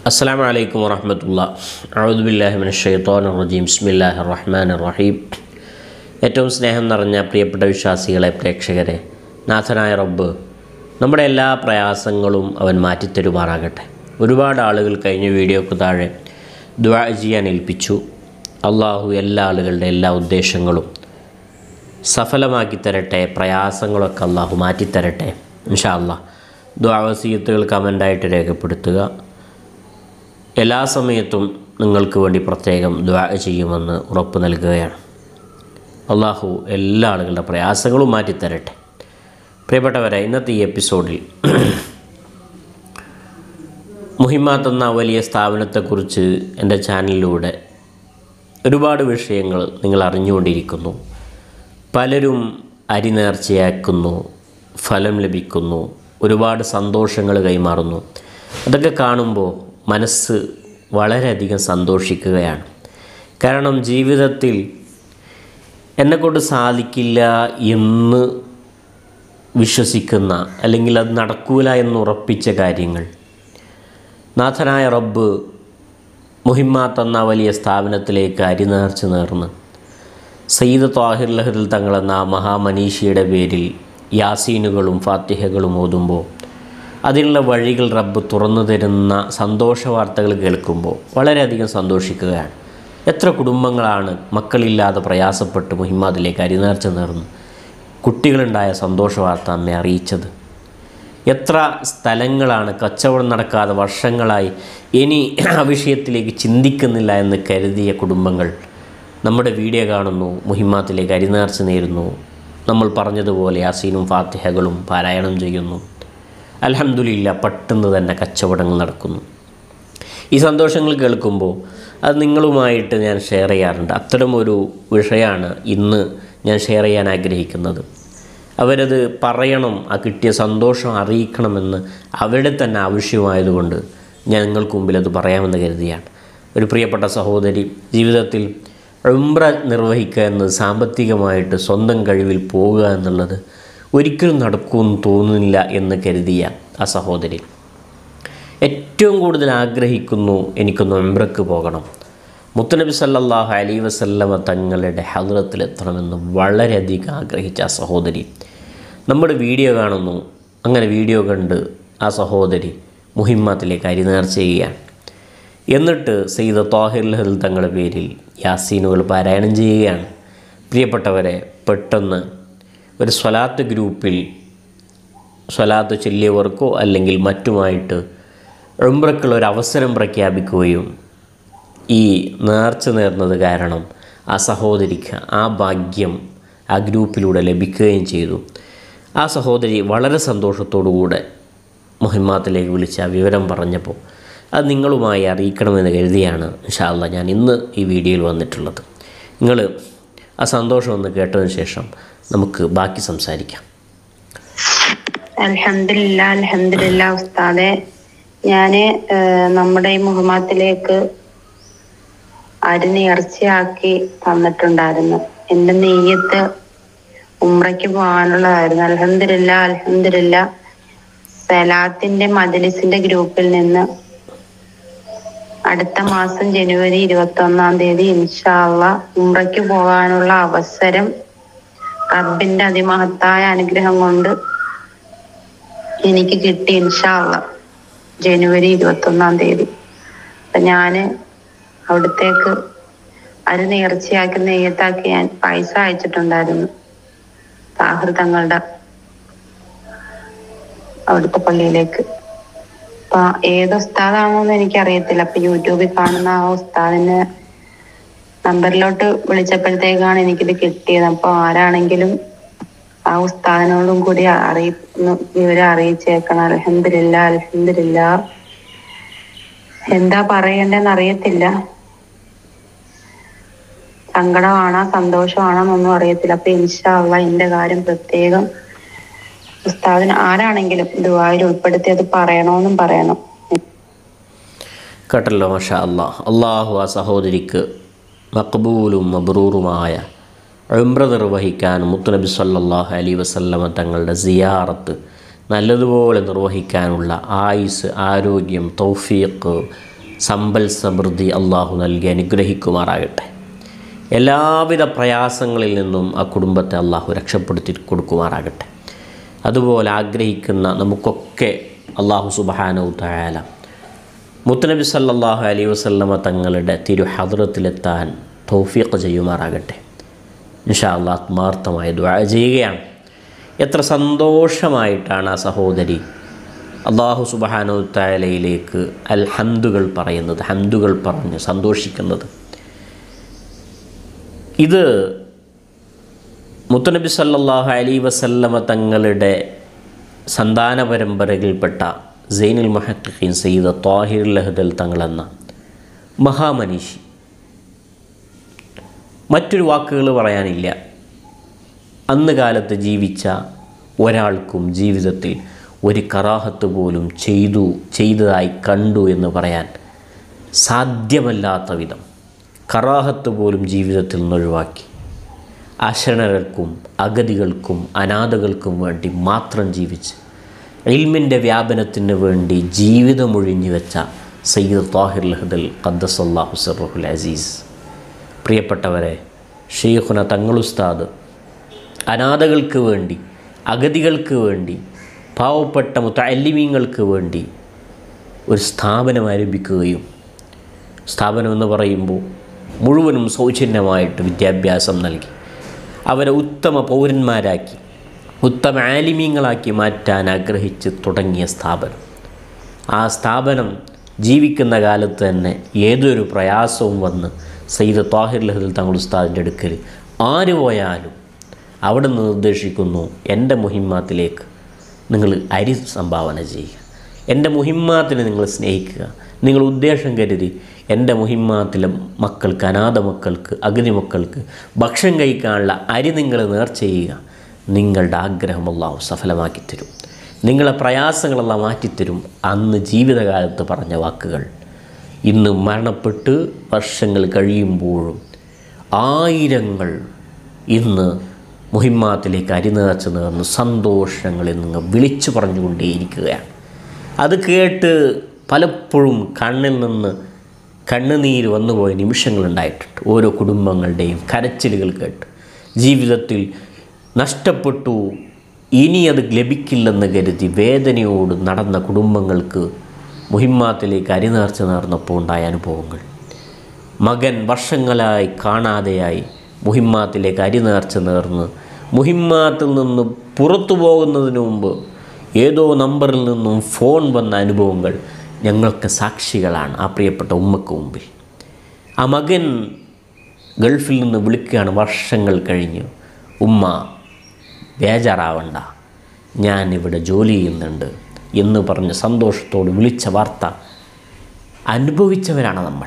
അസ്സാം വലൈക്കും വറഹമത്തുള്ള അഴുദുബില്ലാഹിമിൻ ഷെയ്ത്തോൻ റജീം ബിസ്മില്ലാഹി റഹ്മാൻ റഹീം ഏറ്റവും സ്നേഹം നിറഞ്ഞ പ്രിയപ്പെട്ട വിശ്വാസികളെ പ്രേക്ഷകരെ നാഥനായ റബ്ബ് നമ്മുടെ എല്ലാ പ്രയാസങ്ങളും അവൻ മാറ്റിത്തരുമാറാകട്ടെ ഒരുപാട് ആളുകൾ കഴിഞ്ഞ വീഡിയോക്ക് താഴെ ദ്വാ ചെയ്യാൻ ഏൽപ്പിച്ചു അള്ളാഹു എല്ലാ ആളുകളുടെ എല്ലാ ഉദ്ദേശങ്ങളും സഫലമാക്കി തരട്ടെ പ്രയാസങ്ങളൊക്കെ അള്ളാഹു മാറ്റിത്തരട്ടെ ഇൻഷാ അള്ളാഹ് ദ്വാവസീയത്തുകൾ കമൻ്റായിട്ട് രേഖപ്പെടുത്തുക എല്ലാ സമയത്തും നിങ്ങൾക്ക് വേണ്ടി പ്രത്യേകം ദ്വാ ചെയ്യുമെന്ന് ഉറപ്പ് നൽകുകയാണ് അള്ളാഹു എല്ലാ ആളുകളുടെ പ്രയാസങ്ങളും മാറ്റിത്തരട്ടെ പ്രിയപ്പെട്ടവരെ ഇന്നത്തെ ഈ എപ്പിസോഡിൽ മുഹിമാത്ത് എന്ന വലിയ സ്ഥാപനത്തെക്കുറിച്ച് എൻ്റെ ചാനലിലൂടെ ഒരുപാട് വിഷയങ്ങൾ നിങ്ങൾ അറിഞ്ഞുകൊണ്ടിരിക്കുന്നു പലരും അരി നേർച്ചയാക്കുന്നു ഫലം ലഭിക്കുന്നു ഒരുപാട് സന്തോഷങ്ങൾ കൈമാറുന്നു അതൊക്കെ കാണുമ്പോൾ മനസ്സ് വളരെയധികം സന്തോഷിക്കുകയാണ് കാരണം ജീവിതത്തിൽ എന്നെക്കൊണ്ട് സാധിക്കില്ല എന്ന് വിശ്വസിക്കുന്ന അല്ലെങ്കിൽ അത് നടക്കൂല എന്ന് ഉറപ്പിച്ച കാര്യങ്ങൾ നാഥനായ റബ്ബ് മുഹിമ്മാത്ത് എന്ന വലിയ സ്ഥാപനത്തിലേക്ക് അരിനേർച്ച് നേർന്ന് സയ്യിദ് താഹിർ ലഹറിൽ തങ്ങളെന്ന ആ മഹാമനീഷിയുടെ പേരിൽ യാസീനുകളും ഫാത്തിഹകളും ഓതുമ്പോൾ അതിനുള്ള വഴികൾ റബ്ബ് തുറന്നു തരുന്ന സന്തോഷ വാർത്തകൾ കേൾക്കുമ്പോൾ വളരെയധികം സന്തോഷിക്കുകയാണ് എത്ര കുടുംബങ്ങളാണ് മക്കളില്ലാതെ പ്രയാസപ്പെട്ട് മുഹിമ്മാദിലേക്ക് അരിനേർച്ച നേർന്ന് കുട്ടികളുണ്ടായ സന്തോഷ വാർത്ത അമ്മയെ അറിയിച്ചത് എത്ര സ്ഥലങ്ങളാണ് കച്ചവടം നടക്കാതെ വർഷങ്ങളായി ഇനി ആ വിഷയത്തിലേക്ക് ചിന്തിക്കുന്നില്ല എന്ന് കരുതിയ കുടുംബങ്ങൾ നമ്മുടെ വീഡിയോ കാണുന്നു മുഹിമാത്തിലേക്ക് അരിനേർച്ച നേരുന്നു നമ്മൾ പറഞ്ഞതുപോലെ യാസീനും ഫാത്തിഹകളും പാരായണം ചെയ്യുന്നു അലഹമുല്ല പെട്ടെന്ന് തന്നെ കച്ചവടങ്ങൾ നടക്കുന്നു ഈ സന്തോഷങ്ങൾ കേൾക്കുമ്പോൾ അത് നിങ്ങളുമായിട്ട് ഞാൻ ഷെയർ ചെയ്യാറുണ്ട് അത്തരമൊരു വിഷയമാണ് ഇന്ന് ഞാൻ ഷെയർ ചെയ്യാൻ ആഗ്രഹിക്കുന്നത് അവരത് പറയണം ആ കിട്ടിയ സന്തോഷം അറിയിക്കണമെന്ന് അവരുടെ തന്നെ ആവശ്യമായതുകൊണ്ട് ഞാൻ നിങ്ങൾക്ക് മുമ്പിൽ അത് പറയാമെന്ന് കരുതിയാണ് ഒരു പ്രിയപ്പെട്ട സഹോദരി ജീവിതത്തിൽ ഉംറ നിർവഹിക്കുക എന്നത് സാമ്പത്തികമായിട്ട് സ്വന്തം കഴിവിൽ പോവുക എന്നുള്ളത് ഒരിക്കലും നടക്കുമെന്ന് തോന്നുന്നില്ല എന്ന് കരുതിയ ആ സഹോദരി ഏറ്റവും കൂടുതൽ ആഗ്രഹിക്കുന്നു എനിക്കൊന്ന് ഉംറക്ക് പോകണം മുത്തനബി സല്ലല്ലാഹു അലൈ വസല്ലമ തങ്ങളുടെ ഹദ്രത്തിലെത്തണമെന്ന് വളരെയധികം ആഗ്രഹിച്ച ആ സഹോദരി നമ്മുടെ വീഡിയോ കാണുന്നു അങ്ങനെ വീഡിയോ കണ്ട് ആ സഹോദരി മുഹിമ്മത്തിലേക്ക് അരിനേർച്ച ചെയ്യുകയാണ് എന്നിട്ട് സെയ്ദ് താഹിർ ലഹൽ തങ്ങളുടെ പേരിൽ യാസീനുകൾ പാരായണം ചെയ്യുകയാണ് പ്രിയപ്പെട്ടവരെ പെട്ടെന്ന് ഒരു സ്വലാത്ത് ഗ്രൂപ്പിൽ സ്വലാത്ത് ചൊല്ലിയവർക്കോ അല്ലെങ്കിൽ മറ്റുമായിട്ട് ഉംറക്കുള്ള ഒരു അവസരം പ്രഖ്യാപിക്കുകയും ഈ നേർച്ച നേർന്നത് കാരണം ആ സഹോദരിക്ക് ആ ഭാഗ്യം ആ ഗ്രൂപ്പിലൂടെ ലഭിക്കുകയും ചെയ്തു ആ സഹോദരി വളരെ സന്തോഷത്തോടുകൂടെ മുഹിമാത്തിലേക്ക് വിളിച്ച് ആ വിവരം പറഞ്ഞപ്പോൾ അത് നിങ്ങളുമായി അറിയിക്കണമെന്ന് കരുതിയാണ് ഇൻഷാല്ല ഞാൻ ഇന്ന് ഈ വീഡിയോയിൽ വന്നിട്ടുള്ളത് നിങ്ങൾ ആ സന്തോഷം ഒന്ന് കേട്ടതിന് ശേഷം നമുക്ക് ബാക്കി സംസാരിക്കാം അൽഹംദുലില്ല അൽഹംദുലില്ല ഉസ്താദെ ഞാന് ഏഹ്, നമ്മുടെ ഈ മുഹമ്മത്തിലേക്ക് അരി നേർച്ചയാക്കി തന്നിട്ടുണ്ടായിരുന്നു എന്റെ നെയ്യത്ത് ഉമ്രയ്ക്ക് പോകാനുള്ളതായിരുന്നു അൽഹംദുലില്ല അൽഹംദുലില്ല സലാത്തിന്റെ മജലിസിന്റെ ഗ്രൂപ്പിൽ നിന്ന് അടുത്ത മാസം ജനുവരി ഇരുപത്തി ഒന്നാം തീയതി ഇൻഷാള്ള ഉമ്രയ്ക്ക് പോകാനുള്ള അവസരം റബ്ബിന്റെ അതിമഹത്തായ അനുഗ്രഹം കൊണ്ട് എനിക്ക് കിട്ടി ഇൻഷാള്ള ജനുവരി ഇരുപത്തി ഒന്നാം തീയതി അപ്പൊ ഞാന് അവിടത്തേക്ക് അരി നേർച്ചയാക്കി നെയ്യത്താക്കി ഞാൻ പൈസ അയച്ചിട്ടുണ്ടായിരുന്നു താഹൃതങ്ങളുടെ അവിടുത്തെ പള്ളിയിലേക്ക് അപ്പൊ ഏത് ഉസ്താദാണോന്ന് എനിക്ക് അറിയത്തില്ല അപ്പൊ യൂട്യൂബിൽ കാണുന്ന ആ ഉസ്താദിന് നമ്പറിലോട്ട് വിളിച്ചപ്പോഴത്തേക്കാണ് എനിക്കിത് കിട്ടിയത് അപ്പൊ ആരാണെങ്കിലും ആ ഉസ്താദിനോടും കൂടി അറിയിക്കുന്നു വിവരം അറിയിച്ചേക്കണം അലഹമില്ല അലഹമില്ല എന്താ പറയണ്ടെന്ന് അറിയത്തില്ല സങ്കടമാണോ സന്തോഷമാണോ എന്നൊന്നും അറിയത്തില്ല അപ്പൊ ഇൻഷാള്ള എന്റെ കാര്യം പ്രത്യേകം ഉസ്താദിന് ആരാണെങ്കിലും ദുബായിൽ ഉൾപ്പെടുത്തി അത് പറയണമെന്നും പറയണം കേട്ടല്ലോ മഷാ അള്ളാഹ് അള്ളാഹു ആ സഹോദരിക്ക് മക്ബൂലും മബ്രൂറുമായ ഉംറ നിർവഹിക്കാൻ മുത്തുനബി സല്ലല്ലാഹു അലൈ വസല്ലമ തങ്ങളുടെ സിയാറത്ത് നല്ലതുപോലെ നിർവഹിക്കാനുള്ള ആയുസ് ആരോഗ്യം തൗഫീഖ് സമ്പൽ സമൃദ്ധി അള്ളാഹു നൽകി അനുഗ്രഹിക്കുമാറാകട്ടെ എല്ലാവിധ പ്രയാസങ്ങളിൽ നിന്നും ആ കുടുംബത്തെ അള്ളാഹു രക്ഷപ്പെടുത്തി കൊടുക്കുമാറാകട്ടെ അതുപോലെ ആഗ്രഹിക്കുന്ന നമുക്കൊക്കെ അള്ളാഹു സുബഹാനു തായാല മുത്തനബി സല്ലല്ലാഹു അലൈഹി വസല്ലമ തങ്ങളുടെ തിരു ഹദ്റത്തിലെത്താൻ തൗഫീഖ് ചെയ്യുമാറാകട്ടെ ഇൻഷാ അള്ളാഹ് ആത്മാർത്ഥമായി ദുആ ചെയ്യുകയാണ് എത്ര സന്തോഷമായിട്ടാണ് ആ സഹോദരി അള്ളാഹു സുബഹാനു തായാലയിലേക്ക് അൽ ഹന്തുകൾ പറയുന്നത് ഹന്തുകൾ പറഞ്ഞ് സന്തോഷിക്കുന്നത് ഇത് മുത്തനബി സല്ലല്ലാഹു അലൈ വസല്ലമ തങ്ങളുടെ സന്താന പരമ്പരയിൽപ്പെട്ട സൈനുൽ മഹഖീൻ സയ്യിദ് താഹിർ ലഹദൽ തങ്ങളെന്ന മഹാമനീഷി മറ്റൊരു വാക്കുകൾ പറയാനില്ല അന്ന് കാലത്ത് ജീവിച്ച ഒരാൾക്കും ജീവിതത്തിൽ ഒരു കറാഹത്ത് പോലും ചെയ്തു ചെയ്തതായി കണ്ടു എന്ന് പറയാൻ സാധ്യമല്ലാത്ത വിധം കറാഹത്ത് പോലും ജീവിതത്തിൽ നിന്ന് ഒഴിവാക്കി അശരണർക്കും അഗതികൾക്കും അനാഥകൾക്കും വേണ്ടി മാത്രം ജീവിച്ച് ഇൽമിൻ്റെ വ്യാപനത്തിന് വേണ്ടി ജീവിതമൊഴിഞ്ഞു വെച്ച സയ്യിദ് താഹിർ ലഹദൽ ഖദ്ദസല്ലാഹു സർറുൽ അസീസ് പ്രിയപ്പെട്ടവരെ ഷെയ്ഖുന തങ്ങളുസ്താദ് അനാഥകൾക്ക് വേണ്ടി അഗതികൾക്ക് വേണ്ടി പാവപ്പെട്ട മുത്തല്ലിമീങ്ങൾക്ക് വേണ്ടി ഒരു സ്ഥാപനം ആരംഭിക്കുകയും സ്ഥാപനം എന്ന് പറയുമ്പോൾ മുഴുവനും സൗജന്യമായിട്ട് വിദ്യാഭ്യാസം നൽകി അവരെ ഉത്തമ പൗരന്മാരാക്കി ഉത്തമ ആലിമീങ്ങളാക്കി മാറ്റാൻ ആഗ്രഹിച്ച് തുടങ്ങിയ സ്ഥാപനം ആ സ്ഥാപനം ജീവിക്കുന്ന കാലത്ത് തന്നെ ഏതൊരു പ്രയാസവും വന്ന് സയ്യിദ് താഹിർ ലഹദൽ തങ്ങൾ ഉസ്താദിൻ്റെ അടുക്കൽ ആര് പോയാലും അവിടെ നിന്ന് നിർദ്ദേശിക്കുന്നു എൻ്റെ മുഹിമ്മാത്തിലേക്ക് നിങ്ങൾ അരി സംഭാവന ചെയ്യുക എൻ്റെ മുഹിമ്മാത്തിനെ നിങ്ങൾ സ്നേഹിക്കുക നിങ്ങൾ ഉദ്ദേശം കരുതി എൻ്റെ മുഹിമ്മാത്തിലെ മക്കൾക്ക് അനാഥ മക്കൾക്ക് അഗ്നി മക്കൾക്ക് ഭക്ഷണം കഴിക്കാനുള്ള അരി നിങ്ങൾ നേർ ചെയ്യുക നിങ്ങളുടെ ആഗ്രഹം അള്ളാഹു സഫലമാക്കി തരും നിങ്ങളെ പ്രയാസങ്ങളെല്ലാം മാറ്റിത്തരും അന്ന് ജീവിതകാലത്ത് പറഞ്ഞ വാക്കുകൾ ഇന്ന് മരണപ്പെട്ട് വർഷങ്ങൾ കഴിയുമ്പോഴും ആയിരങ്ങൾ ഇന്ന് മുഹിമ്മാത്തിലേക്ക് അരിനേർച്ച നേർന്ന് സന്തോഷങ്ങളിൽ നിന്ന് വിളിച്ചു പറഞ്ഞുകൊണ്ടേയിരിക്കുകയാണ് അത് കേട്ട് പലപ്പോഴും കണ്ണിൽ നിന്ന് കണ്ണുനീര് വന്നുപോയ നിമിഷങ്ങളുണ്ടായിട്ടുണ്ട് ഓരോ കുടുംബങ്ങളുടെയും കരച്ചിലുകൾ കേട്ട് ജീവിതത്തിൽ നഷ്ടപ്പെട്ടു ഇനി അത് ലഭിക്കില്ലെന്ന് കരുതി വേദനയോട് നടന്ന കുടുംബങ്ങൾക്ക് മുഹിമ്മാത്തിലേക്ക് അരിനേർച്ച നേർന്നപ്പോൾ ഉണ്ടായ അനുഭവങ്ങൾ മകൻ വർഷങ്ങളായി കാണാതെയായി മുഹിമ്മാത്തിലേക്ക് അരിനേർച്ച നേർന്ന് മുഹിമ്മാത്തിൽ നിന്ന് പുറത്തു പോകുന്നതിന് മുമ്പ് ഏതോ നമ്പറിൽ നിന്നും ഫോൺ വന്ന അനുഭവങ്ങൾ ഞങ്ങൾക്ക് സാക്ഷികളാണ് ആ പ്രിയപ്പെട്ട ഉമ്മക്ക് മുമ്പിൽ ആ മകൻ ഗൾഫിൽ നിന്ന് വിളിക്കുകയാണ് വർഷങ്ങൾ കഴിഞ്ഞ് ഉമ്മ ബേജാറാവണ്ട ഞാൻ ഇവിടെ ജോലി ചെയ്യുന്നുണ്ട് എന്ന് പറഞ്ഞ് സന്തോഷത്തോട് വിളിച്ച വാർത്ത അനുഭവിച്ചവരാണ് നമ്മൾ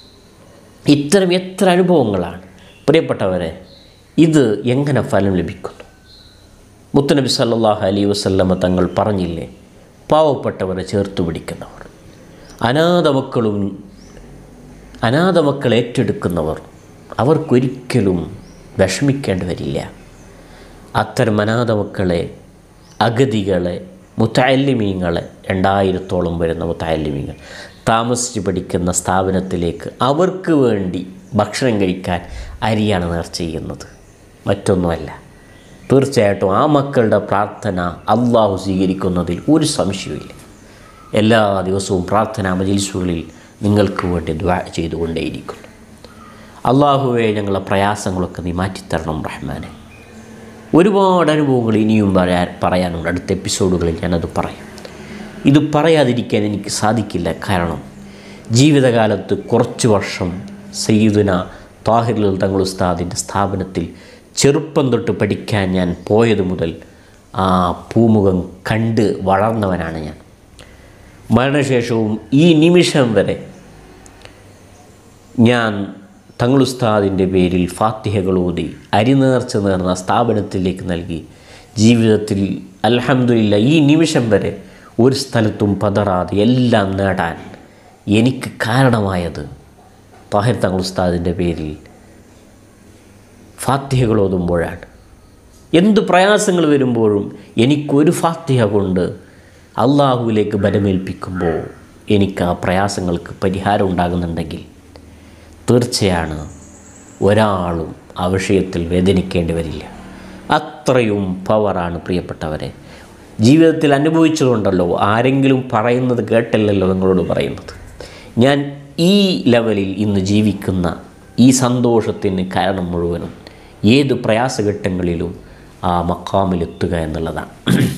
ഇത്തരം എത്ര അനുഭവങ്ങളാണ് പ്രിയപ്പെട്ടവരെ ഇത് എങ്ങനെ ഫലം ലഭിക്കുന്നു മുത്തനബി സല്ലല്ലാഹു അലൈഹി വസല്ലമ തങ്ങൾ പറഞ്ഞില്ലേ പാവപ്പെട്ടവരെ ചേർത്ത് പിടിക്കുന്നവർ അനാഥ മക്കളും അനാഥ മക്കൾ ഏറ്റെടുക്കുന്നവർ അവർക്കൊരിക്കലും വിഷമിക്കേണ്ടി വരില്ല അത്തരം അനാഥ മക്കളെ അഗതികളെ മുത്താലിമീങ്ങളെ രണ്ടായിരത്തോളം വരുന്ന മുത്താലിമീങ്ങൾ താമസിച്ച് പഠിക്കുന്ന സ്ഥാപനത്തിലേക്ക് അവർക്ക് വേണ്ടി ഭക്ഷണം കഴിക്കാൻ അരിയാണ് നേർച്ച ചെയ്യുന്നത് മറ്റൊന്നുമല്ല തീർച്ചയായിട്ടും ആ മക്കളുടെ പ്രാർത്ഥന അള്ളാഹു സ്വീകരിക്കുന്നതിൽ ഒരു സംശയവുമില്ല എല്ലാ ദിവസവും പ്രാർത്ഥനാ മജിൽസുകളിൽ നിങ്ങൾക്ക് വേണ്ടി ദ്വാ ചെയ്തുകൊണ്ടേയിരിക്കുന്നു അള്ളാഹുവെ ഞങ്ങളെ പ്രയാസങ്ങളൊക്കെ നീ മാറ്റിത്തരണം റഹ്മാനെ ഒരുപാട് അനുഭവങ്ങൾ ഇനിയും പറയാൻ പറയാനുണ്ട് അടുത്ത എപ്പിസോഡുകളിൽ ഞാനത് പറയാം ഇത് പറയാതിരിക്കാൻ എനിക്ക് സാധിക്കില്ല കാരണം ജീവിതകാലത്ത് കുറച്ച് വർഷം സയ്യിദുന താഹിറുൽ തങ്ങൾ ഉസ്താദിൻ്റെ സ്ഥാപനത്തിൽ ചെറുപ്പം തൊട്ട് പഠിക്കാൻ ഞാൻ പോയത് മുതൽ ആ പൂമുഖം കണ്ട് വളർന്നവനാണ് ഞാൻ മരണശേഷവും ഈ നിമിഷം വരെ ഞാൻ തങ്ങളുസ്താദിൻ്റെ പേരിൽ ഫാത്തിഹകൾ ഓതി അരിനേർച്ച നേർന്ന സ്ഥാപനത്തിലേക്ക് നൽകി ജീവിതത്തിൽ അൽഹംദുലില്ല ഈ നിമിഷം വരെ ഒരു സ്ഥലത്തും പതറാതെ എല്ലാം നേടാൻ എനിക്ക് കാരണമായത് താഹിർ തങ്ങളുസ്താദിൻ്റെ പേരിൽ ഫാത്തിഹകൾ ഓതുമ്പോഴാണ് എന്ത് പ്രയാസങ്ങൾ വരുമ്പോഴും എനിക്കൊരു ഫാത്തിഹ കൊണ്ട് അള്ളാഹുവിലേക്ക് ബലമേൽപ്പിക്കുമ്പോൾ എനിക്ക് ആ പ്രയാസങ്ങൾക്ക് പരിഹാരം ഉണ്ടാകുന്നുണ്ടെങ്കിൽ തീർച്ചയാണ് ഒരാളും ആ വിഷയത്തിൽ വേദനിക്കേണ്ടി വരില്ല അത്രയും പവറാണ് പ്രിയപ്പെട്ടവരെ ജീവിതത്തിൽ അനുഭവിച്ചതുകൊണ്ടല്ലോ ആരെങ്കിലും പറയുന്നത് കേട്ടല്ലല്ലോ നിങ്ങളോട് പറയുന്നത് ഞാൻ ഈ ലെവലിൽ ഇന്ന് ജീവിക്കുന്ന ഈ സന്തോഷത്തിന് കാരണം മുഴുവനും ഏത് പ്രയാസഘട്ടങ്ങളിലും ആ മക്കാമിലെത്തുക എന്നുള്ളതാണ്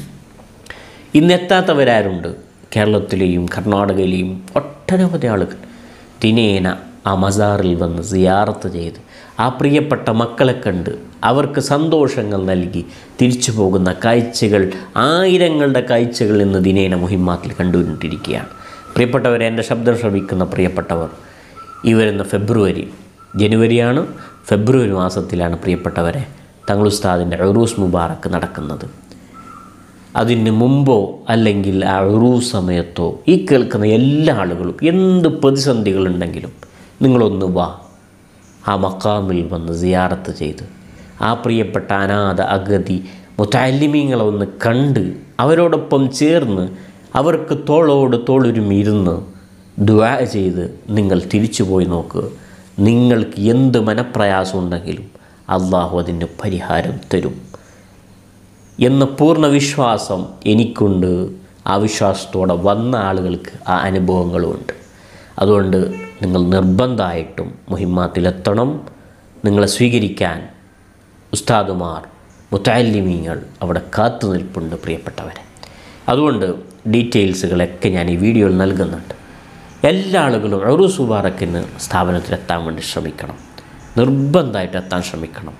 ഇന്നെത്താത്തവരാരുണ്ട് കേരളത്തിലെയും കർണാടകയിലെയും ഒട്ടനവധി ആളുകൾ ദിനേന ആ മസാറിൽ വന്ന് സിയാറത്ത് ചെയ്ത് ആ പ്രിയപ്പെട്ട മക്കളെ കണ്ട് അവർക്ക് സന്തോഷങ്ങൾ നൽകി തിരിച്ചു പോകുന്ന കാഴ്ചകൾ ആയിരങ്ങളുടെ കാഴ്ചകൾ ഇന്ന് ദിനേന മുഹിമാത്തിൽ കണ്ടുകൊണ്ടിരിക്കുകയാണ് പ്രിയപ്പെട്ടവരെ എൻ്റെ ശബ്ദം ശ്രമിക്കുന്ന പ്രിയപ്പെട്ടവർ ഈ വരുന്ന ഫെബ്രുവരി ജനുവരിയാണ് ഫെബ്രുവരി മാസത്തിലാണ് പ്രിയപ്പെട്ടവരെ തങ്ങളുസ്താദിൻ്റെ ഉറൂസ് മുബാറക്ക് നടക്കുന്നത് അതിന് മുമ്പോ അല്ലെങ്കിൽ ആ ഒരു സമയത്തോ ഈ കേൾക്കുന്ന എല്ലാ ആളുകളും എന്ത് പ്രതിസന്ധികളുണ്ടെങ്കിലും നിങ്ങളൊന്ന് വാ ആ മക്കാമിൽ വന്ന് സിയാറത്ത് ചെയ്ത് ആ പ്രിയപ്പെട്ട അനാഥ അഗതി മുത്താലിമീങ്ങളെ ഒന്ന് കണ്ട് അവരോടൊപ്പം ചേർന്ന് അവർക്ക് തോളോട് തോളുരുമിരുന്ന് ദുആ ചെയ്ത് നിങ്ങൾ തിരിച്ചു പോയി നോക്കുക നിങ്ങൾക്ക് എന്ത് മനപ്രയാസം ഉണ്ടെങ്കിലും അള്ളാഹു അതിന് പരിഹാരം തരും എന്ന പൂർണ്ണ വിശ്വാസം എനിക്കുണ്ട് ആ വിശ്വാസത്തോടെ വന്ന ആളുകൾക്ക് ആ അനുഭവങ്ങളുമുണ്ട് അതുകൊണ്ട് നിങ്ങൾ നിർബന്ധമായിട്ടും മുഹിമ്മാത്തിലെത്തണം നിങ്ങളെ സ്വീകരിക്കാൻ ഉസ്താദുമാർ മുത്താലിമീങ്ങൾ അവിടെ കാത്തു നിൽപ്പുണ്ട് പ്രിയപ്പെട്ടവരെ അതുകൊണ്ട് ഡീറ്റെയിൽസുകളൊക്കെ ഞാൻ ഈ വീഡിയോയിൽ നൽകുന്നുണ്ട് എല്ലാ ആളുകളും ഉറൂസ് മുബാറക്കിന് സ്ഥാപനത്തിലെത്താൻ വേണ്ടി ശ്രമിക്കണം നിർബന്ധമായിട്ട് എത്താൻ ശ്രമിക്കണം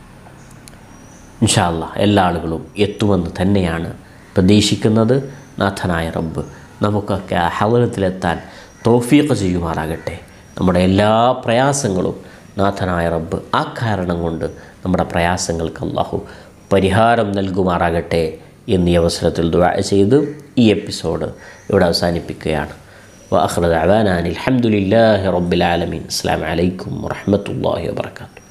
ഇൻഷാല്ല എല്ലാ ആളുകളും എത്തുമെന്ന് തന്നെയാണ് പ്രതീക്ഷിക്കുന്നത് നാഥനായ റബ്ബ് നമുക്കൊക്കെ ആ ഹലത്തിലെത്താൻ തോഫീഖ് ചെയ്യുമാറാകട്ടെ നമ്മുടെ എല്ലാ പ്രയാസങ്ങളും നാഥനായ റബ്ബ് ആ കാരണം കൊണ്ട് നമ്മുടെ പ്രയാസങ്ങൾക്ക് അള്ളാഹു പരിഹാരം നൽകുമാറാകട്ടെ എന്നീ അവസരത്തിൽ ദുആ ചെയ്ത് ഈ എപ്പിസോഡ് ഇവിടെ അവസാനിപ്പിക്കുകയാണ് വാഹ്റദ് അവാനാൻ അലഹമുല്ലാഹി റബ്ബിൽ ആലമീൻ അസ്സാം വലൈക്കും വറഹമത്തല്ലാഹി വാബർക്കാത്തു